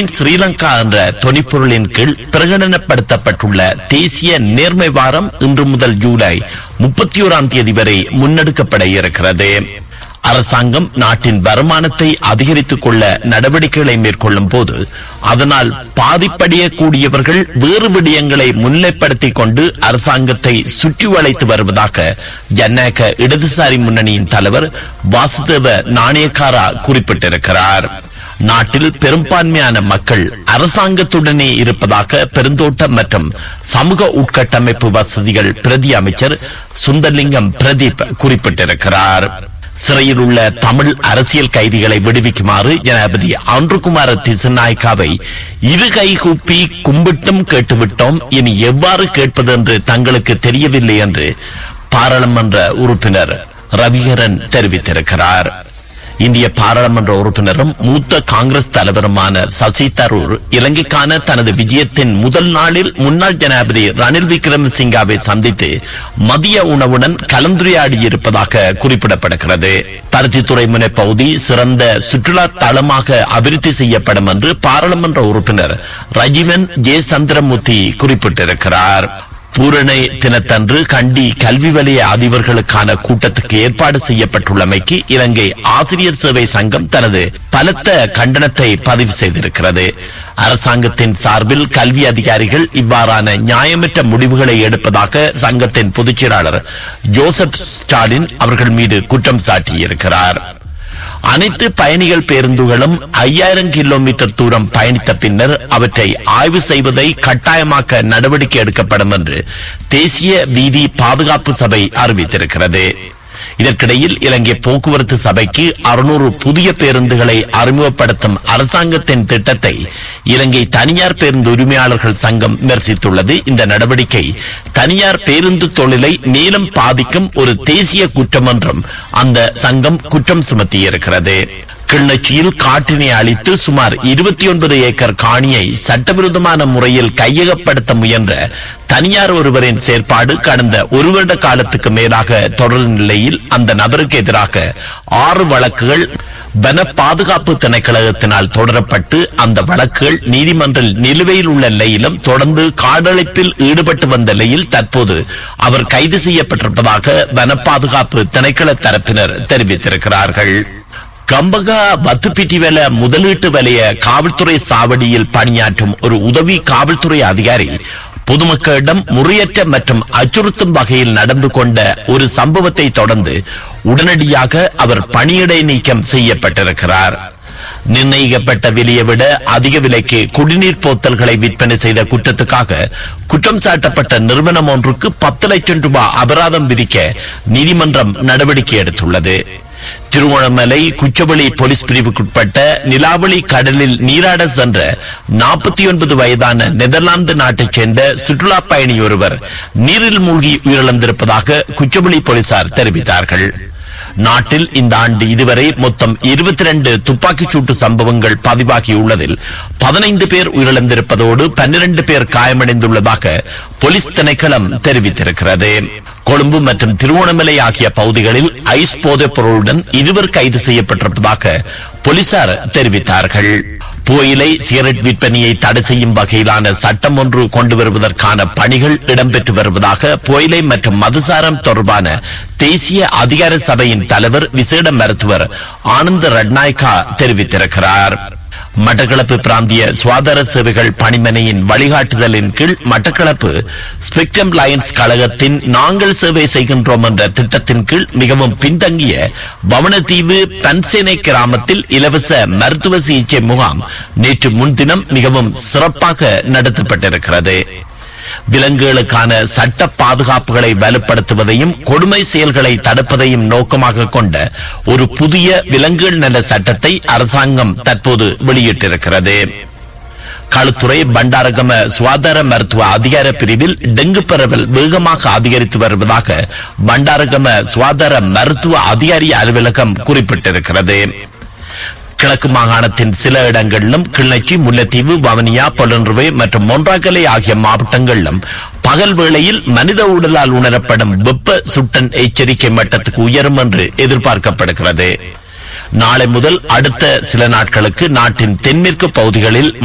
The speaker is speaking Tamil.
கிளீன் ஸ்ரீலங்கா என்ற தொனிப்பொருளின் கீழ் பிரகடனப்படுத்தப்பட்டுள்ள தேசிய நேர்மை வாரம் இன்று முதல் ஜூலை முப்பத்தி ஓராம் தேதி வரை முன்னெடுக்கப்பட இருக்கிறது அரசாங்கம் நாட்டின் வருமானத்தை அதிகரித்துக் கொள்ள நடவடிக்கைகளை மேற்கொள்ளும் போது அதனால் பாதிப்படையக்கூடியவர்கள் வேறு விடயங்களை முன்னிலைப்படுத்திக் கொண்டு அரசாங்கத்தை சுற்றி வளைத்து வருவதாக ஜனநாயக இடதுசாரி முன்னணியின் தலைவர் வாசுதேவ நாணயக்காரா குறிப்பிட்டிருக்கிறார் நாட்டில் பெரும்பான்மையான மக்கள் அரசாங்கத்துடனே இருப்பதாக பெருந்தோட்டம் மற்றும் சமூக உட்கட்டமைப்பு வசதிகள் பிரதி அமைச்சர் சுந்தர்லிங்கம் பிரதீப் குறிப்பிட்டிருக்கிறார் சிறையில் உள்ள தமிழ் அரசியல் கைதிகளை விடுவிக்குமாறு ஜனாதிபதி அன்றுகுமார திசநாயக்காவை இரு கை கூப்பி கும்பிட்டும் கேட்டுவிட்டோம் இனி எவ்வாறு கேட்பது என்று தங்களுக்கு தெரியவில்லை என்று பாராளுமன்ற உறுப்பினர் ரவிகரன் தெரிவித்திருக்கிறார் இந்திய பாராளுமன்ற உறுப்பினரும் மூத்த காங்கிரஸ் தலைவருமான சசி தரூர் இலங்கைக்கான தனது விஜயத்தின் முதல் நாளில் முன்னாள் ஜனாதிபதி ரணில் விக்ரமசிங்காவை சந்தித்து மதிய உணவுடன் கலந்துரையாடியிருப்பதாக குறிப்பிடப்படுகிறது பருத்தித்துறை முனை பகுதி சிறந்த சுற்றுலா தளமாக அபிவிருத்தி செய்யப்படும் என்று பாராளுமன்ற உறுப்பினர் ரஜீவன் ஜே சந்திரமூர்த்தி குறிப்பிட்டிருக்கிறார் பூரணை தினத்தன்று கண்டி கல்வி வலய அதிபர்களுக்கான கூட்டத்துக்கு ஏற்பாடு செய்யப்பட்டுள்ளமைக்கு இலங்கை ஆசிரியர் சேவை சங்கம் தனது பலத்த கண்டனத்தை பதிவு செய்திருக்கிறது அரசாங்கத்தின் சார்பில் கல்வி அதிகாரிகள் இவ்வாறான நியாயமற்ற முடிவுகளை எடுப்பதாக சங்கத்தின் பொதுச் செயலாளர் ஜோசப் ஸ்டாலின் அவர்கள் மீது குற்றம் சாட்டியிருக்கிறார் அனைத்து பயணிகள் பேருந்துகளும் ஐயாயிரம் கிலோமீட்டர் தூரம் பயணித்த பின்னர் அவற்றை ஆய்வு செய்வதை கட்டாயமாக்க நடவடிக்கை எடுக்கப்படும் என்று தேசிய வீதி பாதுகாப்பு சபை அறிவித்திருக்கிறது இதற்கிடையில் இலங்கை போக்குவரத்து சபைக்கு அறுநூறு புதிய பேருந்துகளை அறிமுகப்படுத்தும் அரசாங்கத்தின் திட்டத்தை இலங்கை தனியார் பேருந்து உரிமையாளர்கள் சங்கம் விமர்சித்துள்ளது இந்த நடவடிக்கை தனியார் பேருந்து தொழிலை மேலும் பாதிக்கும் ஒரு தேசிய குற்றம் என்றும் அந்த சங்கம் குற்றம் சுமத்தியிருக்கிறது கிளிநொச்சியில் காட்டினை அழித்து சுமார் இருபத்தி ஒன்பது ஏக்கர் காணியை சட்டவிரோதமான முறையில் கையகப்படுத்த முயன்ற தனியார் ஒருவரின் செயற்பாடு கடந்த ஒரு வருட காலத்துக்கு மேலாக தொடரும் நிலையில் அந்த நபருக்கு எதிராக ஆறு வழக்குகள் வன பாதுகாப்பு திணைக்களத்தினால் தொடரப்பட்டு அந்த வழக்குகள் நீதிமன்றில் நிலுவையில் உள்ள நிலையிலும் தொடர்ந்து காடழிப்பில் ஈடுபட்டு வந்த நிலையில் தற்போது அவர் கைது செய்யப்பட்டிருப்பதாக வன பாதுகாப்பு திணைக்கள தரப்பினர் தெரிவித்திருக்கிறார்கள் கம்பகா வத்துப்பிட்டி வேல முதலீட்டு வலய காவல்துறை சாவடியில் பணியாற்றும் ஒரு உதவி காவல்துறை அதிகாரி பொதுமக்களிடம் முறையற்ற மற்றும் அச்சுறுத்தும் வகையில் நடந்து கொண்ட ஒரு சம்பவத்தை தொடர்ந்து உடனடியாக அவர் பணியிடை நீக்கம் செய்யப்பட்டிருக்கிறார் நிர்ணயிக்கப்பட்ட விலையை விட அதிக விலைக்கு குடிநீர் போத்தல்களை விற்பனை செய்த குற்றத்துக்காக குற்றம் சாட்டப்பட்ட நிறுவனம் ஒன்றுக்கு பத்து லட்சம் ரூபாய் அபராதம் விதிக்க நீதிமன்றம் நடவடிக்கை எடுத்துள்ளது திருவண்ணாமலை குச்சவெளி போலீஸ் பிரிவுக்குட்பட்ட நிலாவளி கடலில் நீராட சென்ற நாற்பத்தி ஒன்பது வயதான நெதர்லாந்து நாட்டைச் சேர்ந்த சுற்றுலா பயணி ஒருவர் நீரில் மூழ்கி உயிரிழந்திருப்பதாக குச்சவெளி போலீசார் தெரிவித்தார்கள் நாட்டில் இந்த ஆண்டு இதுவரை மொத்தம் இருபத்தி ரெண்டு துப்பாக்கிச் சூட்டு சம்பவங்கள் பதிவாகியுள்ளதில் பதினைந்து பேர் உயிரிழந்திருப்பதோடு பன்னிரண்டு பேர் காயமடைந்துள்ளதாக போலீஸ் திணைக்களம் தெரிவித்திருக்கிறது கொழும்பு மற்றும் திருவோணமலை ஆகிய பகுதிகளில் ஐஸ் போதைப் பொருளுடன் இருவர் கைது செய்யப்பட்டிருப்பதாக போலீசார் தெரிவித்தார்கள் புகையிலை சிகரெட் விற்பனையை தடை செய்யும் வகையிலான சட்டம் ஒன்று கொண்டு வருவதற்கான பணிகள் இடம்பெற்று வருவதாக புகையிலை மற்றும் மதுசாரம் தொடர்பான தேசிய அதிகார சபையின் தலைவர் விசேட மருத்துவர் ஆனந்த ரட்நாயக்கா தெரிவித்திருக்கிறார் மட்டக்களப்பு பிராந்திய சுகாதார சேவைகள் பணிமனையின் வழிகாட்டுதலின் கீழ் மட்டக்களப்பு ஸ்பெக்ட்ரம் லயன்ஸ் கழகத்தின் நாங்கள் சேவை செய்கின்றோம் என்ற திட்டத்தின் கீழ் மிகவும் பின்தங்கிய வவனத்தீவு பன்சேனை கிராமத்தில் இலவச மருத்துவ சிகிச்சை முகாம் நேற்று முன்தினம் மிகவும் சிறப்பாக நடத்தப்பட்டிருக்கிறது விலங்குகளுக்கான சட்ட பாதுகாப்புகளை வலுப்படுத்துவதையும் கொடுமை செயல்களை தடுப்பதையும் நோக்கமாக கொண்ட ஒரு புதிய விலங்குகள் நல சட்டத்தை அரசாங்கம் தற்போது வெளியிட்டிருக்கிறது களுத்துறை பண்டாரகம சுகாதார மருத்துவ அதிகார பிரிவில் டெங்கு பரவல் வேகமாக அதிகரித்து வருவதாக பண்டாரகம சுகாதார மருத்துவ அதிகாரி அலுவலகம் குறிப்பிட்டிருக்கிறது கிழக்கு மாகாணத்தின் சில இடங்களிலும் கிளிநொச்சி முல்லைத்தீவு வவனியா பொலன்றுவை மற்றும் மொன்றாக்கலை ஆகிய மாவட்டங்களிலும் பகல் வேளையில் மனித உடலால் உணரப்படும் வெப்ப சுட்டன் எச்சரிக்கை மட்டத்துக்கு உயரும் என்று எதிர்பார்க்கப்படுகிறது நாளை முதல் அடுத்த சில நாட்களுக்கு நாட்டின் தென்மேற்கு பகுதிகளில்